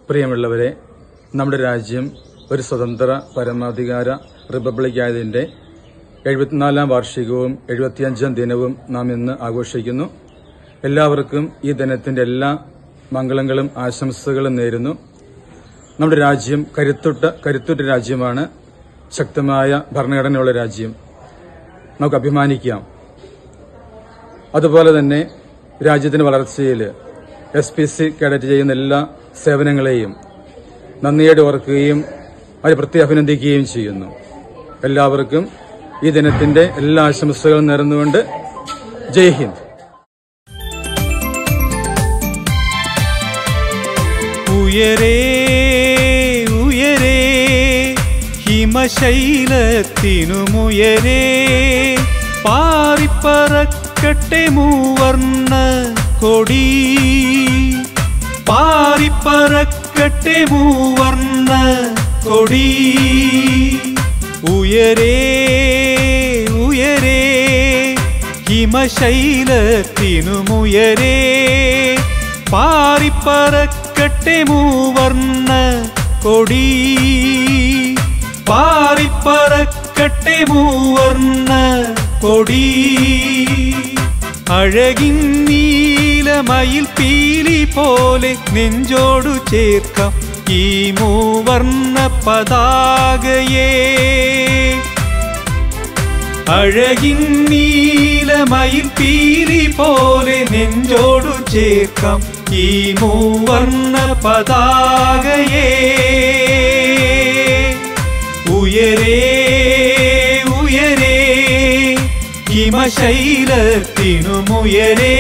പ്രിയമുള്ളവരെ നമ്മുടെ രാജ്യം ഒരു സ്വതന്ത്ര പരമാധികാര റിപ്പബ്ലിക് ആയതിന്റെ എഴുപത്തിനാലാം വാർഷികവും എഴുപത്തിയഞ്ചാം ദിനവും നാം ഇന്ന് ആഘോഷിക്കുന്നു എല്ലാവർക്കും ഈ ദിനത്തിന്റെ എല്ലാ മംഗളങ്ങളും ആശംസകളും നേരുന്നു നമ്മുടെ രാജ്യം കരുത്തുറ്റ കരുത്തുറ്റ രാജ്യമാണ് ശക്തമായ ഭരണഘടനയുള്ള രാജ്യം നമുക്ക് അഭിമാനിക്കാം അതുപോലെ തന്നെ രാജ്യത്തിന്റെ വളർച്ചയിൽ എസ് പി സി കേഡറ്റ് ചെയ്യുന്ന എല്ലാ സേവനങ്ങളെയും നന്ദിയോടെ ഓർക്കുകയും അവരെ പ്രത്യേകം അഭിനന്ദിക്കുകയും ചെയ്യുന്നു എല്ലാവർക്കും ഈ ദിനത്തിന്റെ എല്ലാ ആശംസകളും നേർന്നുകൊണ്ട് ജയ് ഹിന്ദ് ഉയരേ ഉയരേ ഹിമശൈലത്തിനുമുയരേ പാറിപ്പറക്കട്ടെ മൂവർണ്ണ കൊടി പാറിപ്പറക്കട്ടെ മൂവർണ്ണ കൊടി ഉയരേ ഉയരേ ഹിമശൈലത്തിനുമുയരേ പാറിപ്പറക്കട്ടെ മൂവർണ്ണ കൊടി പാറിപ്പറക്കട്ടെ മൂവർണ്ണ കൊടി അഴകിൻ നീലമയിൽ പീലി പോലെ നെഞ്ചോടു ചേർക്കാം ഈ മൂവർണ്ണ പതാകയേ അഴകിൻ നീലമയിൽ പീലി പോലെ നെഞ്ചോടു ചേർക്കാം ഈ മൂവർണ്ണ പതാകയേ ഉയരേ ഉയരേ ഹിമശൈലത്തിനുമുയരേ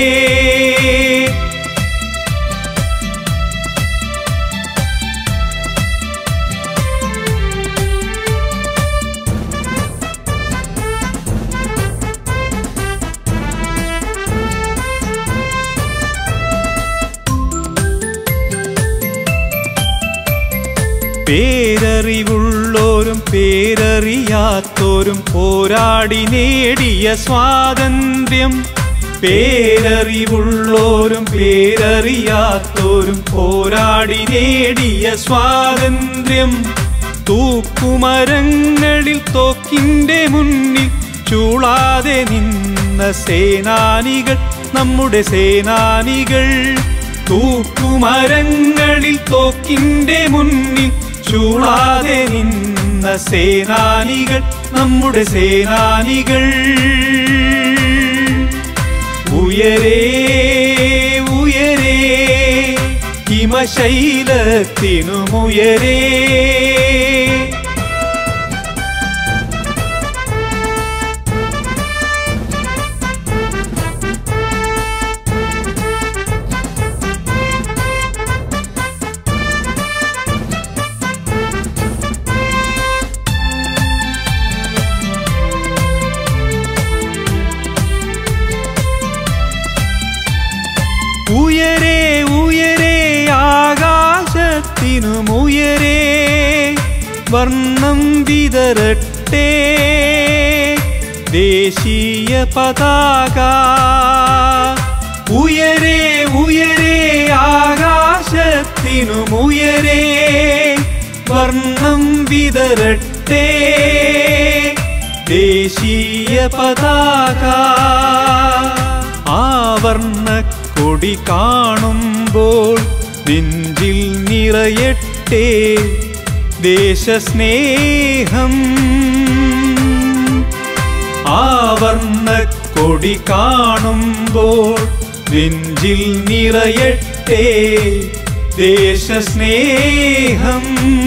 പേരറിവുള്ളോരും പേരറിയാത്തോരും പോരാടി നേടിയ സ്വാതന്ത്ര്യം പേരറിവുള്ളോരും പേരറിയാത്തോരും പോരാടി നേടിയ സ്വാതന്ത്ര്യം തൂക്കുമരങ്ങളിൽ തോക്കിന്റെ മുന്നിൽ ചൂളാതെ നിന്ന സേനാനികൾ നമ്മുടെ സേനാനികൾ തൂക്കുമരങ്ങളിൽ തോക്കിന്റെ മുന്നിൽ ചൂളാതെ നിന്ന സേനാനികൾ നമ്മുടെ സേനാനികൾ ഉയരേ ഉയരേ ഹിമശൈലത്തിനുമുയരേ ഉയരേ ഉയരേ ആകാശത്തിനുമുയരേ വർണ്ണം വിതരട്ടെ ദേശീയ പതാക ഉയരേ ഉയരേ ആകാശത്തിനുമുയരേ വർണ്ണം വിതരട്ടെ ദേശീയ പതാക ആവർണ്ണ കൊടി കാണുമ്പോൾ നെഞ്ചിൽ നിറയട്ടെ ദേശസ്നേഹം ആവർണ്ണ കൊടി കാണുമ്പോൾ നെഞ്ചിൽ നിറയട്ടെ ദേശസ്നേഹം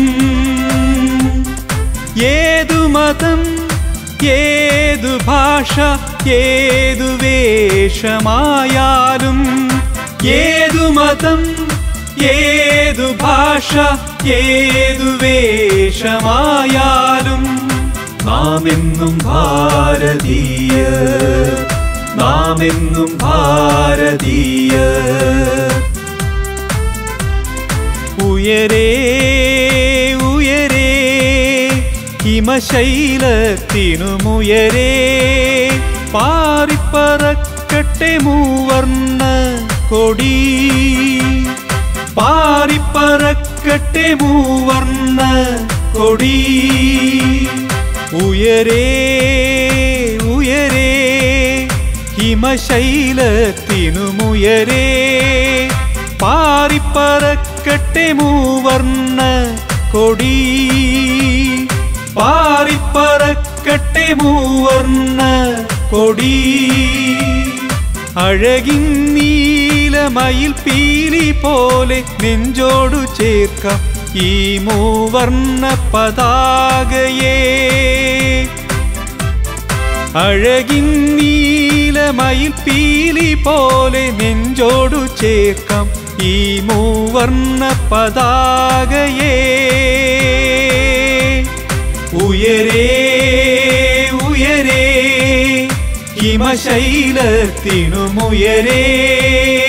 ഏതു മതം ഏതു ഭാഷ ഏതു വേഷമായാലും ഏതു മതം ഏതു ഭാഷ ഏതു വേഷമായാലും നാം എന്നും ഭാരതീയ നാം എന്നും ഭാരതീയ ഉയരേ ഉയരേ ഹിമശൈലത്തിനുമുയരേ പാറിപ്പറക്കട്ടെ മൂവർണ്ണ കൊടി പാറിപ്പറക്കട്ടെ പറക്കട്ടെ മൂവർണ്ണ കൊടി ഉയരേ ഉയരേ ഹിമശൈലത്തിനുമുയരേ പാറിപ്പറക്കട്ടെ മൂവർണ്ണ കൊടി പാറിപ്പറക്കട്ടെ മൂവർണ്ണ കൊടി അഴകിൻ നീലമയിൽ പീലി പോലെ നെഞ്ചോടു ചേർക്കാം ഈ മൂവർണ്ണ പതാകയേ അഴകിൻ നീലമയിൽ പീലി പോലെ നെഞ്ചോടു ചേർക്കാം ഈ മൂവർണ്ണ പതാകയേ ഉയരേ ഉയരേ ഹിമശൈലത്തിനുമുയരേ